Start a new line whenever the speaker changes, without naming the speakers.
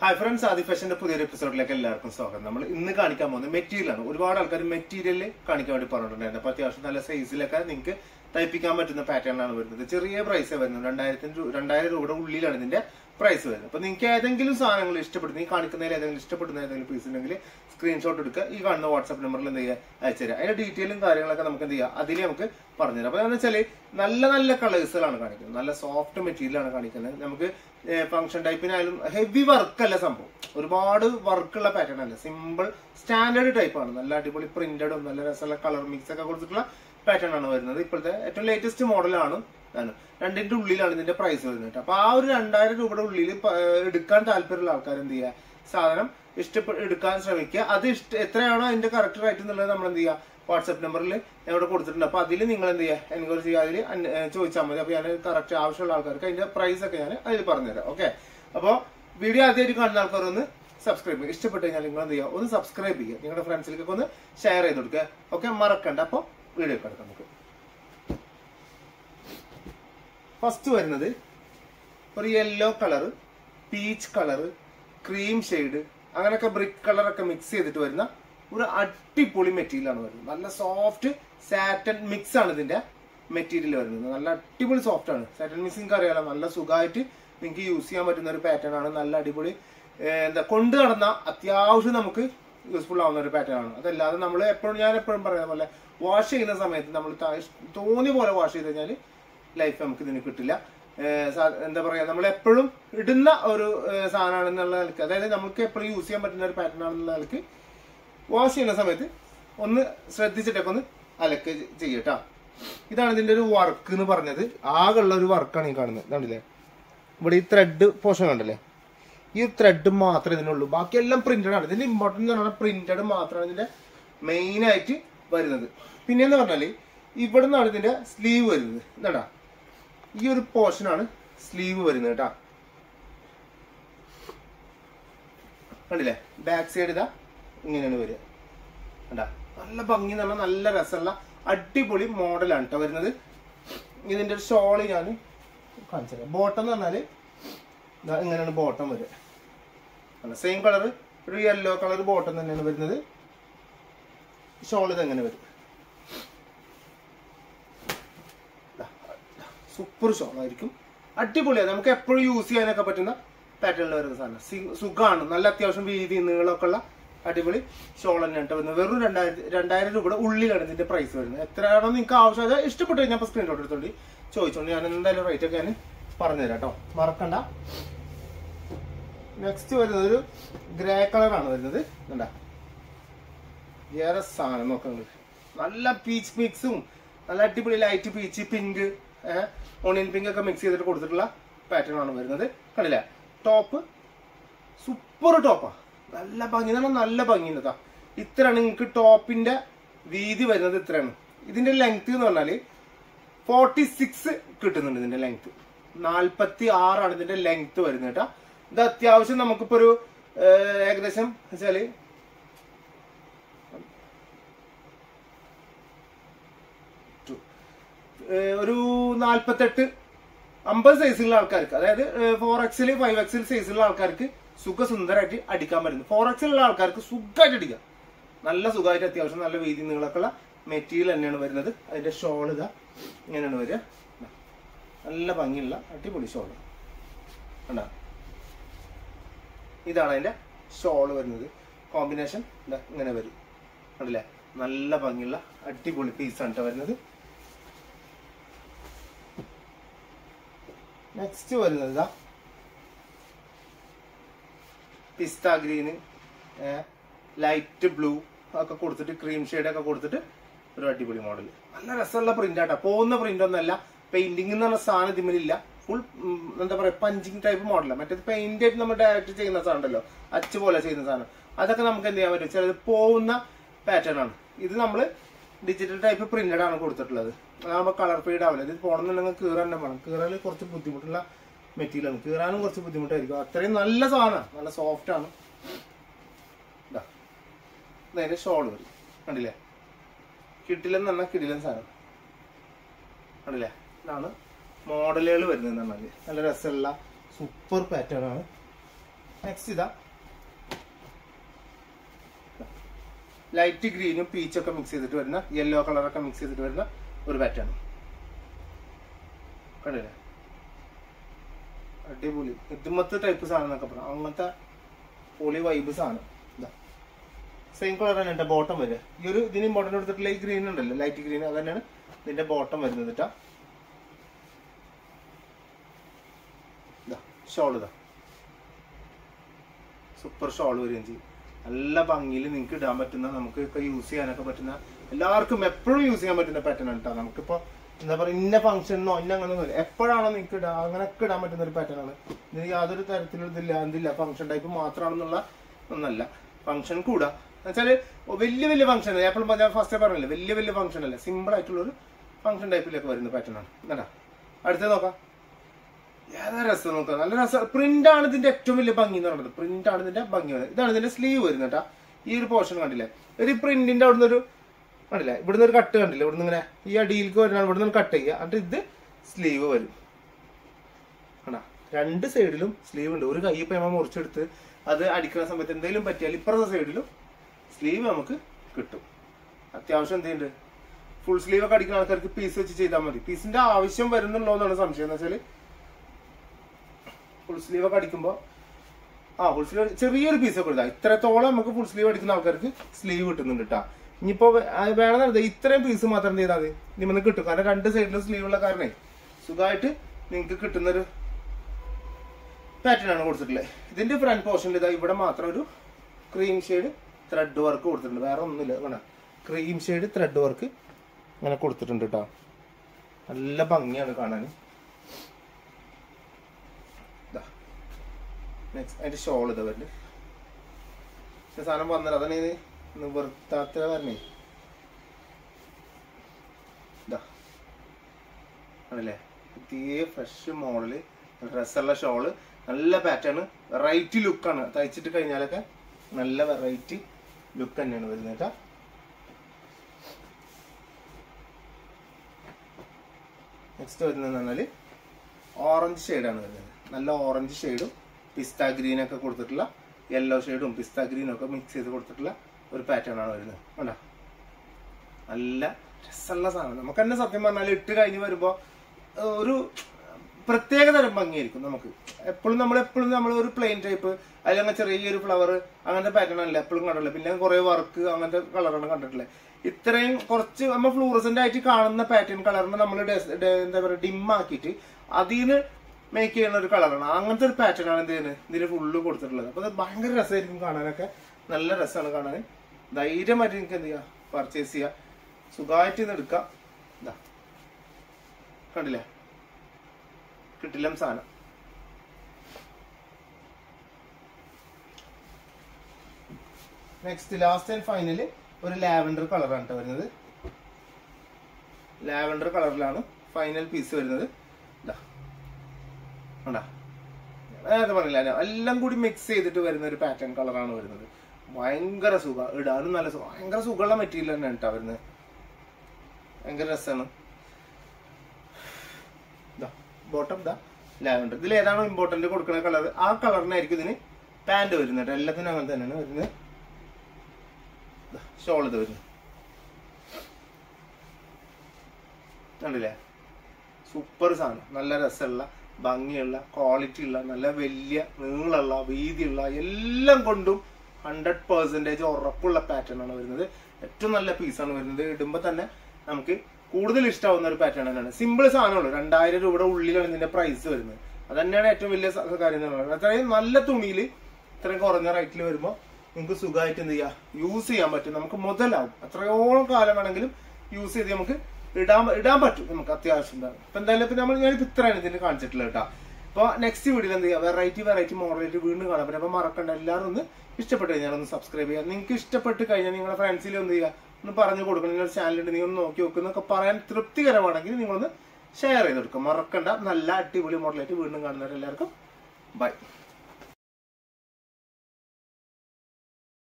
Hi friends ആദി ഫാഷന്റെ പുതിയൊരു എപ്പിസോഡിലേക്ക് എല്ലാവർക്കും സ്വാഗതം നമ്മൾ ഇന്ന് കാണിക്കാൻ പോകുന്നത് മെറ്റീരിയൽ ആണ് ഒരുപാട് ആൾക്കാർ മെറ്റീരിയൽ കാണിക്കാൻ വേണ്ടി പറഞ്ഞിട്ടുണ്ടായിരുന്നു അപ്പൊ അത്യാവശ്യം നല്ല സൈസിലൊക്കെ നിങ്ങൾക്ക് തയ്പ്പിക്കാൻ പറ്റുന്ന പാറ്റേൺ ആണ് വരുന്നത് ചെറിയ പ്രൈസ് വരുന്നത് രണ്ടായിരത്തിന് രൂ- രണ്ടായിരം രൂപയുടെ ഉള്ളിലാണ് ഇതിന്റെ പ്രൈസ് വരുന്നത് അപ്പൊ നിങ്ങൾക്ക് ഏതെങ്കിലും സാധനങ്ങൾ ഇഷ്ടപ്പെടുന്ന ഈ കാണിക്കുന്നതിൽ ഏതെങ്കിലും ഇഷ്ടപ്പെടുന്ന ഏതെങ്കിലും പീസ് ഉണ്ടെങ്കിൽ സ്ക്രീൻഷോട്ട് എടുക്കുക ഈ കാണുന്ന വാട്സ്ആപ്പ് നമ്പറിൽ എന്ത് ചെയ്യുക അയച്ചുതരാം അതിന്റെ ഡീറ്റെയിലും കാര്യങ്ങളൊക്കെ നമുക്ക് എന്ത് ചെയ്യാം അതിൽ നമുക്ക് പറഞ്ഞുതരാം അപ്പൊ എന്താ വെച്ചാൽ നല്ല നല്ല കളേഴ്സുകളാണ് കാണിക്കുന്നത് നല്ല സോഫ്റ്റ് മെറ്റീരിയൽ ആണ് കാണിക്കുന്നത് നമുക്ക് ഫംഗ്ഷൻ ടൈപ്പിനായാലും ഹെവി വർക്ക് അല്ല സംഭവം ഒരുപാട് വർക്കുള്ള പാറ്റേൺ അല്ല സിമ്പിൾ സ്റ്റാൻഡേർഡ് ടൈപ്പ് ആണ് നല്ല അടിപൊളി പ്രിന്റഡും നല്ല രസമുള്ള കളർ മിക്സ് ഒക്കെ കൊടുത്തിട്ടുള്ള പാറ്റേൺ ആണ് വരുന്നത് ഇപ്പോഴത്തെ ഏറ്റവും ലേറ്റസ്റ്റ് മോഡലാണ് ആണ് രണ്ടിന്റെ ഉള്ളിലാണ് ഇതിന്റെ പ്രൈസ് വരുന്നത് കേട്ടോ. അപ്പൊ ആ ഒരു രണ്ടായിരം രൂപയുടെ ഉള്ളിൽ പ- എടുക്കാൻ താല്പര്യമുള്ള ആൾക്കാർ എന്ത് ചെയ്യുക സാധനം ഇഷ്ടപ്പെട്ട് എടുക്കാൻ ശ്രമിക്കുക അത് ഇഷ്ട എത്രയാണോ അതിന്റെ കറക്റ്റ് റേറ്റ് എന്നുള്ളത് നമ്മൾ എന്ത് ചെയ്യുക വാട്സ്ആപ്പ് നമ്പറിൽ ഞാൻ ഇവിടെ കൊടുത്തിട്ടുണ്ട് അപ്പൊ അതിൽ നിങ്ങൾ എന്ത് ചെയ്യുക എൻക്വയറി ചെയ്യുക അതിൽ ചോദിച്ചാൽ മതി അപ്പൊ ഞാൻ കറക്റ്റ് ആവശ്യമുള്ള ആൾക്കാർക്ക് അതിന്റെ പ്രൈസ് ഒക്കെ ഞാൻ അതിൽ പറഞ്ഞുതരാം ഓക്കെ അപ്പോൾ വീഡിയോ ആദ്യമായിട്ട് കാണുന്ന ആൾക്കാർ ഒന്ന് സബ്സ്ക്രൈബ് ചെയ്യുക ഇഷ്ടപ്പെട്ട് കഴിഞ്ഞാൽ നിങ്ങൾ എന്ത് ചെയ്യുക ഒന്ന് സബ്സ്ക്രൈബ് ചെയ്യുക നിങ്ങളുടെ ഫ്രണ്ട്സിലേക്കൊക്കെ ഒന്ന് ഷെയർ ചെയ്ത് കൊടുക്കുക ഓക്കെ മറക്കണ്ട അപ്പോൾ വീഡിയോ കിടക്കാം നമുക്ക് ഫസ്റ്റ് വരുന്നത് ഒരു yellow colour peach colour cream shade അങ്ങനെയൊക്കെ ബ്രിക്ക് കളറൊക്കെ മിക്സ് ചെയ്തിട്ട് വരുന്ന ഒരു അടിപൊളി മെറ്റീരിയൽ ആണ് വരുന്നത് നല്ല സോഫ്റ്റ് സാറ്റൻ മിക്സ് ആണ് ഇതിന്റെ മെറ്റീരിയൽ വരുന്നത് നല്ല അടിപൊളി സോഫ്റ്റ് ആണ് സാറ്റൻ മിക്സ് നിങ്ങൾക്ക് അറിയാലോ നല്ല സുഖമായിട്ട് നിങ്ങൾക്ക് യൂസ് ചെയ്യാൻ പറ്റുന്ന ഒരു പാറ്റേൺ ആണ് നല്ല അടിപൊളി ഏഹ് എന്താ കൊണ്ട് നടന്ന അത്യാവശ്യം നമുക്ക് യൂസ്ഫുൾ ആവുന്ന ഒരു പാറ്റേൺ ആണ് അതല്ലാതെ നമ്മൾ എപ്പോഴും ഞാൻ എപ്പോഴും പറയുന്ന പോലെ വാഷ് ചെയ്യുന്ന സമയത്ത് നമ്മൾ തോന്നിയ പോലെ വാഷ് ചെയ്ത് കഴിഞ്ഞാൽ ലൈഫ് നമുക്ക് ഇതിന് കിട്ടില്ല ഏഹ് സാ- എന്താ പറയാ നമ്മൾ എപ്പോഴും ഇടുന്ന ഒരു ഏഹ് സാധനമാണെന്നുള്ള നിലക്ക് അതായത് നമുക്ക് എപ്പോഴും യൂസ് ചെയ്യാൻ പറ്റുന്ന ഒരു പാറ്റേൺ ആണെന്നുള്ള നിലക്ക് വാഷ് ചെയ്യുന്ന സമയത്ത് ഒന്ന് ശ്രദ്ധിച്ചിട്ടൊക്കെ ഒന്ന് അലക്ക് ചെയ്യട്ടാ ഇതാണ് ഇതിന്റെ ഒരു വർക്ക് എന്ന് പറഞ്ഞത് ആകെയുള്ള ഒരു വർക്കാണ് ഈ കാണുന്നത് ഇതാണ്ടില്ലേ ഇവിടെ ഈ ത്രെഡ് പോർഷൻ കണ്ടല്ലേ ഈ ത്രെഡ് മാത്രമേ ഇതിനുള്ളൂ ബാക്കിയെല്ലാം പ്രിന്റഡ് ആണ് ഇതിന്റെ ഇമ്പോർട്ടൻറ്റ് എന്ന് പറഞ്ഞാൽ പ്രിന്റഡ് മാത്രമാണ് ഇതിന്റെ മെയിൻ ആയിട്ട് വരുന്നത് പിന്നെ എന്ന് പറഞ്ഞാല് ഇവിടെ നിന്നാണ് ഇതിന്റെ സ്ലീവ് വരുന്നത് എന്താ ഈ ഒരു പോർഷൻ ആണ് സ്ലീവ് വരുന്നത് കേട്ടാ കണ്ടില്ലേ ബാക്ക് സൈഡ് ഇതാ ഇങ്ങനെയാണ് വരിക കണ്ടാ നല്ല ഭംഗി എന്ന് പറഞ്ഞാൽ നല്ല രസമുള്ള അടിപൊളി മോഡലാണ് കേട്ടോ വരുന്നത് ഇതിന്റെ ഒരു ഷോള് ഞാൻ കാണിച്ചത് ബോട്ടം എന്ന് പറഞ്ഞാല് ദാ ഇങ്ങനെയാണ് ബോട്ടം വരിക സെയിം കളർ ഒരു യെല്ലോ കളർ ബോട്ടം തന്നെയാണ് വരുന്നത് ഷോൾ ഇത് എങ്ങനെ വരും സൂപ്പർ ഷോൾ ആയിരിക്കും അടിപൊളിയാണ് നമുക്ക് എപ്പോഴും യൂസ് ചെയ്യാനൊക്കെ പറ്റുന്ന പാറ്റേണിൽ വരുന്ന സാധനം സി- സുഖമാണ് നല്ല അത്യാവശ്യം വീതി നീളമൊക്കെ ഉള്ള അടിപൊളി ഷോൾ തന്നെ കേട്ടോ വരുന്നത് വെറും രണ്ടായിരത്തി രണ്ടായിരം രൂപയുടെ ഉള്ളിലാണ് ഇതിന്റെ പ്രൈസ് വരുന്നത് എത്രയാണോ നിങ്ങൾക്ക് ആവശ്യം അത് ഇഷ്ടപ്പെട്ട് കഴിഞ്ഞാൽ സ്ക്രീൻഷോട്ട് എടുത്തോണ്ട് ചോദിച്ചോണ്ട് ഞാൻ എന്തായാലും റേറ്റ് ഒക്കെ ഞാൻ പറഞ്ഞുതരാം കേട്ടോ മറക്കണ്ട നെക്സ്റ്റ് വരുന്നത് ഒരു ഗ്രേ കളറാണ് വരുന്നത് കണ്ടാ ഏറെ സാധനം നോക്കാം നിങ്ങള്. നല്ല പീച്ച് മിക്സും നല്ല അടിപൊളി light peach pink onion pink ഒക്കെ മിക്സ് ചെയ്തിട്ട് കൊടുത്തിട്ടുള്ള പാറ്റേൺ ആണ് വരുന്നത് കണ്ടില്ലേ ടോപ്പ് സൂപ്പർ ടോപ്പാ നല്ല ഭംഗി എന്ന് പറഞ്ഞാൽ നല്ല ഭംഗിയുള്ളതാ ഇത്രയാണ് നിങ്ങൾക്ക് ടോപ്പിന്റെ വീതി വരുന്നത് ഇത്രയാണ് ഇതിന്റെ ലെങ്ത് എന്ന് പറഞ്ഞാല് ഫോർട്ടി സിക്സ് കിട്ടുന്നുണ്ട് ഇതിന്റെ ലെങ്ത് നാൽപ്പത്തി ആറാണ് ഇതിന്റെ ലെങ്ത് വരുന്നത് കേട്ടോ ഇത് അത്യാവശ്യം നമുക്കിപ്പോ ഒരു ഏഹ്, ഏകദേശം വെച്ചാല് ഏഹ്, ഒരു നാൽപ്പത്തെട്ട് അമ്പത് സൈസുള്ള ആൾക്കാർക്ക് അതായത് ഫോർ എക്സിൽ ഫൈവ് എക്സിൽ സൈസുള്ള ആൾക്കാർക്ക് സുഖസുന്ദരമായിട്ട് അടിക്കാൻ പറ്റുന്നു ഫോർ എക്സിലുള്ള ആൾക്കാർക്ക് സുഖമായിട്ട് അടിക്കാം നല്ല സുഖമായിട്ട് അത്യാവശ്യം നല്ല വീതി നീളമൊക്കെയുള്ള മെറ്റീരിയൽ തന്നെയാണ് വരുന്നത് അതിന്റെ ഷോൾ ഇതാ ഇങ്ങനെയാണ് വരിക ദാ. നല്ല ഭംഗിയുള്ള അടിപൊളി ഷോൾ കണ്ട ഇതാണ് അതിന്റെ ഷോൾ വരുന്നത് കോമ്പിനേഷൻ ഇതാ ഇങ്ങനെ വരും കണ്ടില്ലേ നല്ല ഭംഗിയുള്ള അടിപൊളി പീസാണ് കേട്ടോ വരുന്നത് നെക്സ്റ്റ് വരുന്നത് ഇതാ പിസ്ത ഗ്രീന് ലൈറ്റ് ബ്ലൂ ഒക്കെ കൊടുത്തിട്ട് ക്രീം ഷെയ്ഡ് ഒക്കെ കൊടുത്തിട്ട് ഒരു അടിപൊളി മോഡൽ നല്ല രസമുള്ള പ്രിന്റ് ആട്ടോ പോകുന്ന പ്രിന്റ് ഒന്നല്ല പെയിന്റിംഗ് എന്ന് പറഞ്ഞ സാധനം ഇതിമില്ല ഫുൾ എന്താ പറയാ പഞ്ചിങ് ടൈപ്പ് മോഡലാണ് മറ്റേത് പെയിന്റ് ആയിട്ട് നമ്മൾ ഡയറക്റ്റ് ചെയ്യുന്ന സാധനം ഉണ്ടല്ലോ അച്ച് പോലെ ചെയ്യുന്ന സാധനം അതൊക്കെ നമുക്ക് എന്ത് ചെയ്യാൻ പറ്റും ചിലത് പോകുന്ന പാറ്റേൺ ആണ് ഇത് നമ്മൾ ഡിജിറ്റൽ ടൈപ്പ് പ്രിന്റഡ് ആണ് കൊടുത്തിട്ടുള്ളത് അതാകുമ്പോൾ കളർ ഫെയ്ഡ് ആവില്ല ഇത് പോകണമെന്നുണ്ടെങ്കിൽ കീറാൻ തന്നെ വേണം കീറാൻ കുറച്ച് ബുദ്ധിമുട്ടുള്ള മെറ്റീരിയൽ ആണ് കീറാനും കുറച്ച് ബുദ്ധിമുട്ടായിരിക്കും അത്രയും നല്ല സാധനമാണ് നല്ല സോഫ്റ്റ് ആണ് ഇതാ നേരെ ഷോൾ വരും കണ്ടില്ലേ കിട്ടില്ലെന്ന് പറഞ്ഞാൽ കിടിലൻ സാധനം കണ്ടില്ലേ ഇതാണ് മോഡലുകൾ വരുന്നത് പറഞ്ഞാല് നല്ല രസമുള്ള സൂപ്പർ പാറ്റേൺ ആണ് നെക്സ്റ്റ് ഇതാ ലൈറ്റ് ഗ്രീനും പീച്ചൊക്കെ മിക്സ് ചെയ്തിട്ട് വരുന്ന യെല്ലോ കളറൊക്കെ മിക്സ് ചെയ്തിട്ട് വരുന്ന ഒരു പാറ്റേൺ കണ്ടില്ലേ അടിപൊളി ഇതുമത്തെ ടൈപ്പ് സാധനം എന്നൊക്കെ പറയാം അങ്ങനത്തെ പൊളി വൈബ് സാധനം ഇതാ സെയിം കളർ തന്നെ എന്റെ ബോട്ടം വരിക ഈ ഒരു ഇതിന് ഇമ്പോർട്ടൻ്റ് കൊടുത്തിട്ടുള്ള ഈ ഗ്രീൻ ഉണ്ടല്ലോ ലൈറ്റ് ഗ്രീൻ അത് തന്നെയാണ് ഇതിന്റെ ബോട്ടം വരുന്നത് കേട്ടാ ഇതാ ഷോൾ ഇതാ സൂപ്പർ ഷോൾ വരികയും ചെയ്യും നല്ല ഭംഗിയിൽ നിങ്ങൾക്ക് ഇടാൻ പറ്റുന്ന നമുക്ക് ഇപ്പൊ യൂസ് ചെയ്യാനൊക്കെ പറ്റുന്ന എല്ലാവർക്കും എപ്പോഴും യൂസ് ചെയ്യാൻ പറ്റുന്ന പാറ്റേൺ ആണ് കേട്ടോ നമുക്കിപ്പോ എന്താ പറയുക ഇന്ന ഫംഗ്ഷനോ ഇന്ന അങ്ങനെ ഒന്നും എപ്പോഴാണോ നിങ്ങൾക്ക് ഇടാ അങ്ങനെയൊക്കെ ഇടാൻ പറ്റുന്ന ഒരു പാറ്റേൺ ആണ് ഇതിന് യാതൊരു തരത്തിലുള്ള ഇതില്ല എന്തില്ല ഫംഗ്ഷൻ ടൈപ്പ് മാത്രമാണെന്നുള്ള ഒന്നല്ല ഫംഗ്ഷൻ കൂടാ എന്നുവെച്ചാല് വലിയ വലിയ ഫംഗ്ഷൻ എപ്പോഴും ഞാൻ ഫസ്റ്റ് പറഞ്ഞില്ലേ വലിയ വലിയ ഫംഗ്ഷൻ അല്ല സിമ്പിൾ ആയിട്ടുള്ള ഒരു ഫംഗ്ഷൻ ടൈപ്പിലൊക്കെ വരുന്ന പാറ്റേൺ ആണ് എന്നാ അടുത്തത് നോക്കാം ഏതാ രസം നോക്കാം നല്ല രസം പ്രിന്റ് ആണ് ഇതിന്റെ ഏറ്റവും വലിയ ഭംഗി എന്ന് പറയുന്നത് പ്രിന്റ് ആണ് ഇതിന്റെ ഭംഗി വരുന്നത് ഇതാണ് ഇതിന്റെ സ്ലീവ് വരുന്നത് കേട്ടാ ഈ ഒരു പോർഷൻ കണ്ടില്ലേ ഒരു പ്രിന്റിന്റെ അവിടുന്ന് ഒരു കണ്ടില്ലേ ഇവിടുന്ന് ഒരു കട്ട് കണ്ടില്ലേ ഇവിടുന്ന് ഇങ്ങനെ ഈ അടിയിലേക്ക് വരുന്ന ഇവിടുന്ന് കട്ട് ചെയ്യുക എന്നിട്ട് ഇത് സ്ലീവ് വരും കണ്ടാ രണ്ട് സൈഡിലും സ്ലീവ് ഉണ്ട് ഒരു കൈ ഇപ്പൊ നമ്മൾ മുറിച്ചെടുത്ത് അത് അടിക്കുന്ന സമയത്ത് എന്തെങ്കിലും പറ്റിയാൽ ഇപ്പുറത്തെ സൈഡിലും സ്ലീവ് നമുക്ക് കിട്ടും അത്യാവശ്യം എന്തുണ്ട് ഫുൾ സ്ലീവ് ഒക്കെ അടിക്കുന്ന ആൾക്കാർക്ക് പീസ് വെച്ച് ചെയ്താൽ മതി പീസിന്റെ ആവശ്യം വരുന്നുണ്ടോ എന്നാണ് സംശയം എന്ന് വെച്ചാല് ഫുൾ സ്ലീവ് ഒക്കെ അടിക്കുമ്പോൾ ആ ഫുൾ സ്ലീവ് ചെറിയൊരു പീസ് ഒക്കെ കൊടുത്താൽ ഇത്രത്തോളം നമുക്ക് ഫുൾ സ്ലീവ് അടിക്കുന്ന ആൾക്കാർക്ക് സ്ലീവ് കിട്ടുന്നുണ്ട് കേട്ടാ ഇനിയിപ്പോ വേണമെന്നുള്ളത് ഇത്രയും പീസ് മാത്രം എന്ത് ചെയ്താൽ മതി നിമ്മന്ന് കിട്ടും കാരണം രണ്ട് സൈഡിലും സ്ലീവ് ഉള്ള കാരണേ സുഖമായിട്ട് നിങ്ങൾക്ക് കിട്ടുന്നൊരു പാറ്റേൺ ആണ് കൊടുത്തിട്ടുള്ളത് ഇതിന്റെ ഫ്രണ്ട് പോർഷനിൽ ഇതാ ഇവിടെ മാത്രം ഒരു ക്രീം ഷെയ്ഡ് ത്രെഡ് വർക്ക് കൊടുത്തിട്ടുണ്ട് വേറെ ഒന്നുമില്ല വേണ്ട ക്രീം ഷെയ്ഡ് ത്രെഡ് വർക്ക് അങ്ങനെ കൊടുത്തിട്ടുണ്ട് കേട്ടോ നല്ല ഭംഗിയാണ് കാണാൻ നെക്സ്റ്റ് അതിന്റെ ഷോൾ ഇതാ വരുന്നത് ഈ സാധനം വന്നത് അതാണ് ഇത് നിവർത്താത്ത പറഞ്ഞേ ഇതാ ആണല്ലേ പുതിയ ഫ്രഷ് മോഡല് ഡ്രസ്സുള്ള ഷോള് നല്ല പാറ്റേൺ വെറൈറ്റി ലുക്കാണ് തയ്ച്ചിട്ട് കഴിഞ്ഞാലൊക്കെ നല്ല വെറൈറ്റി ലുക്ക് തന്നെയാണ് വരുന്നത് കേട്ടോ നെക്സ്റ്റ് വരുന്നത് പറഞ്ഞാല് ഓറഞ്ച് ഷെയ്ഡാണ് വരുന്നത് നല്ല ഓറഞ്ച് ഷെയ്ഡും പിസ്ത ഗ്രീൻ ഒക്കെ കൊടുത്തിട്ടുള്ള യെല്ലോ ഷെയ്ഡും പിസ്ത ഗ്രീനും ഒക്കെ മിക്സ് ചെയ്ത് കൊടുത്തിട്ടുള്ള ഒരു പാറ്റേൺ ആണ് വരുന്നത് കണ്ടോ നല്ല രസമുള്ള സാധനം നമുക്ക് തന്നെ സത്യം പറഞ്ഞാൽ ഇട്ട് കഴിഞ്ഞ് വരുമ്പോ ഏഹ്, ഒരു പ്രത്യേക തരം ഭംഗിയായിരിക്കും നമുക്ക് എപ്പോഴും നമ്മൾ എപ്പോഴും നമ്മൾ ഒരു പ്ലെയിൻ ടൈപ്പ് അല്ലെങ്കിൽ ചെറിയൊരു ഫ്ലവർ അങ്ങനത്തെ പാറ്റേൺ അല്ല എപ്പോഴും കണ്ടിട്ടില്ല പിന്നെ കുറെ വർക്ക് അങ്ങനത്തെ കളറാണ് കണ്ടിട്ടില്ലേ ഇത്രയും കുറച്ച് നമ്മൾ ഫ്ലൂറസെന്റ് ആയിട്ട് കാണുന്ന പാറ്റേൺ കളറിനെ നമ്മൾ എന്താ പറയുക ഡിം ആക്കിയിട്ട് അതിന് മേക്ക് ചെയ്യുന്ന ഒരു കളറാണ് അങ്ങനത്തെ ഒരു പാറ്റേൺ ആണ് എന്ത് ഇതിന് ഫുള്ള് കൊടുത്തിട്ടുള്ളത് അപ്പൊ അത് ഭയങ്കര രസമായിരിക്കും കാണാനൊക്കെ നല്ല രസമാണ് കാണാൻ ധൈര്യമായിട്ട് നിങ്ങൾക്ക് എന്ത് ചെയ്യാം പർച്ചേസ് ചെയ്യാം സുഖമായിട്ട് ഇത് എടുക്കാം ഇതാ കണ്ടില്ലേ കിട്ടില്ല സാധനം നെക്സ്റ്റ് ലാസ്റ്റ് ആൻഡ് ഫൈനല് ഒരു ലാവൻഡർ കളറാണ് കേട്ടോ വരുന്നത് ലാവൻഡർ കളറിലാണ് ഫൈനൽ പീസ് വരുന്നത് ഇതാ കണ്ടാ നേരത്തെ പറഞ്ഞില്ല ഞാൻ എല്ലാം കൂടി മിക്സ് ചെയ്തിട്ട് വരുന്ന ഒരു പാറ്റേൺ കളറാണ് വരുന്നത് ഭയങ്കര സുഖ ഇടാനും നല്ല സുഖം ഭയങ്കര സുഖമുള്ള മെറ്റീരിയൽ തന്നെയാണ് കേട്ടോ വരുന്നത് ഭയങ്കര രസമാണ് ബോട്ടം ദാ ലാവൻഡർ ഇതിൽ ഏതാണോ ഇമ്പോർട്ടന്റ് കൊടുക്കുന്ന കളർ ആ കളറിനായിരിക്കും ഇതിന് പാന്റ് വരുന്നത് എല്ലാത്തിനും അങ്ങനെ തന്നെയാണ് വരുന്നത് ഷോൾ ഇത് വരുന്നത് കണ്ടില്ലേ സൂപ്പർ സാധനം നല്ല രസമുള്ള ഭംഗിയുള്ള ക്വാളിറ്റി ഉള്ള നല്ല വലിയ നീളമുള്ള വീതിയുള്ള എല്ലാം കൊണ്ടും ഹൺഡ്രഡ് പെർസെൻറ്റേജ് ഉറപ്പുള്ള പാറ്റേൺ ആണ് വരുന്നത് ഏറ്റവും നല്ല പീസാണ് വരുന്നത് ഇടുമ്പോൾ തന്നെ നമുക്ക് കൂടുതൽ ഇഷ്ടമാവുന്ന ഒരു പാറ്റേൺ തന്നെയാണ് സിമ്പിൾ സാധനമുള്ളൂ രണ്ടായിരം രൂപയുടെ ഉള്ളിലാണ് ഇതിന്റെ പ്രൈസ് വരുന്നത് അത് തന്നെയാണ് ഏറ്റവും വലിയ സ- കാര്യം എന്ന് പറയുന്നത് അത്രയും നല്ല തുണിയിൽ ഇത്രയും കുറഞ്ഞ റേറ്റിൽ വരുമ്പോൾ നിങ്ങൾക്ക് സുഖമായിട്ട് എന്ത് ചെയ്യാം യൂസ് ചെയ്യാൻ പറ്റും നമുക്ക് മുതലാവും എത്രയോളം കാലം വേണമെങ്കിലും യൂസ് ചെയ്ത് നമുക്ക് ഇടാൻ ഇടാൻ പറ്റും നമുക്ക് അത്യാവശ്യം ഉണ്ടാകും അപ്പൊ എന്തായാലും ഇപ്പൊ നമ്മൾ ഞാൻ ഇത്രയാണ് ഇതിന് കാണിച്ചിട്ടുള്ളത് കേട്ടോ അപ്പൊ നെക്സ്റ്റ് വീഡിയോയിൽ എന്ത് ചെയ്യുക വെറൈറ്റി വെറൈറ്റി മോഡലായിട്ട് വീണ്ടും കാണാം പിന്നെ അപ്പൊ മറക്കണ്ട എല്ലാവരും ഒന്ന് ഇഷ്ടപ്പെട്ട് കഴിഞ്ഞാൽ ഒന്ന് സബ്സ്ക്രൈബ് ചെയ്യുക നിങ്ങൾക്ക് ഇഷ്ടപ്പെട്ട് കഴിഞ്ഞാൽ നിങ്ങളുടെ ഫ്രണ്ട്സിൽ ഒന്ന് ചെയ്യുക ഒന്ന് പറഞ്ഞു കൊടുക്കണം നിങ്ങളുടെ ചാനലുണ്ട് നിങ്ങൾ ഒന്ന് നോക്കി നോക്കുക എന്നൊക്കെ പറയാൻ തൃപ്തികരമാണെങ്കിൽ നിങ്ങളൊന്ന് ഷെയർ ചെയ്ത് കൊടുക്കുക മറക്കണ്ട നല്ല അടിപൊളി മോഡലായിട്ട് വീണ്ടും കാണുന്നവരെല്ലാവർക്കും ബൈ